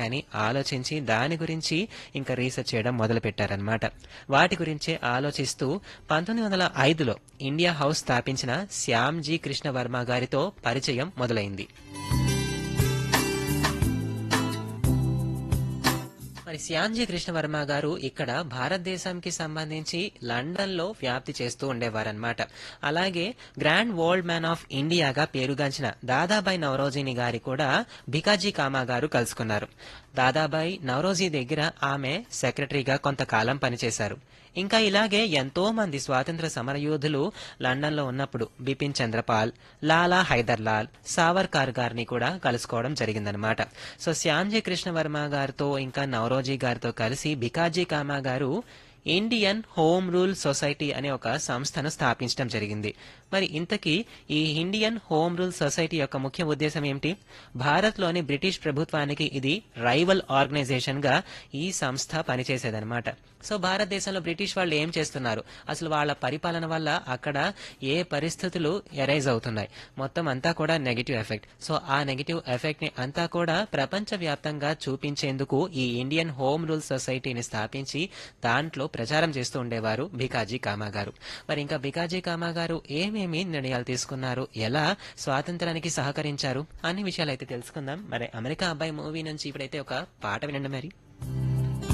ఉన్నాయని ఆలోచించి దాని గురించి ఇంకా రీసెర్చ్ చేయడం మొదలు పెట్టారనమాట వాటి గురించే ఆలోచిస్తూ పంతొమ్మిది వందల ఐదులో ఇండియా హౌస్ స్థాపించిన శ్యామ్జీ కృష్ణ వర్మ గారితో పరిచయం మొదలైంది మరి శ్యామ్జీ కృష్ణ వర్మ గారు ఇక్కడ భారతదేశానికి సంబంధించి లండన్ లో వ్యాప్తి చేస్తూ ఉండేవారనమాట అలాగే గ్రాండ్ వరల్డ్ మ్యాన్ ఆఫ్ ఇండియాగా పేరుగాంచిన దాదాబాయి నవరోజీని గారి కూడా భికాజీ కామా గారు కలుసుకున్నారు దాదాబాయి నవరోజీ దగ్గర ఆమె సెక్రటరీగా కొంతకాలం పనిచేశారు ఇంకా ఇలాగే ఎంతో మంది స్వాతంత్ర సమరయోధులు లండన్ లో ఉన్నప్పుడు బిపిన్ చంద్రపాల్ లాలా హైదర్ లాల్ సావర్కార్ గారిని కూడా కలుసుకోవడం జరిగిందనమాట సో శ్యామ్జీ కృష్ణ వర్మ గారితో ఇంకా నవరోజీ గారితో కలిసి బికాజీ కామా గారు ఇండియన్ హోమ్ రూల్ సొసైటీ అనే ఒక సంస్థను స్థాపించడం జరిగింది మరి ఇంతకీ ఈ ఇండియన్ హోమ్ రూల్ సొసైటీ యొక్క ముఖ్య ఉద్దేశం ఏమిటి భారత్లోని బ్రిటిష్ ప్రభుత్వానికి ఇది రైవల్ ఆర్గనైజేషన్ గా ఈ సంస్థ పనిచేసేదన్నమాట సో భారతదేశంలో బ్రిటిష్ వాళ్ళు ఏం చేస్తున్నారు అసలు వాళ్ళ పరిపాలన వల్ల అక్కడ ఏ పరిస్థితులు ఎరైజ్ అవుతున్నాయి మొత్తం అంతా కూడా నెగిటివ్ ఎఫెక్ట్ సో ఆ నెగిటివ్ ఎఫెక్ట్ ని అంతా కూడా ప్రపంచ వ్యాప్తంగా చూపించేందుకు ఈ ఇండియన్ హోమ్ రూల్ సొసైటీని స్థాపించి దాంట్లో ప్రచారం చేస్తూ ఉండేవారు భికాజీ కామా గారు మరి ఇంకా భికాజీ కామా గారు ఏమేమి నిర్ణయాలు తీసుకున్నారు ఎలా స్వాతంత్రానికి సహకరించారు అన్ని విషయాలు అయితే తెలుసుకుందాం మరి అమెరికా అబ్బాయి మూవీ నుంచి ఇప్పుడైతే ఒక పాట వినండి మరి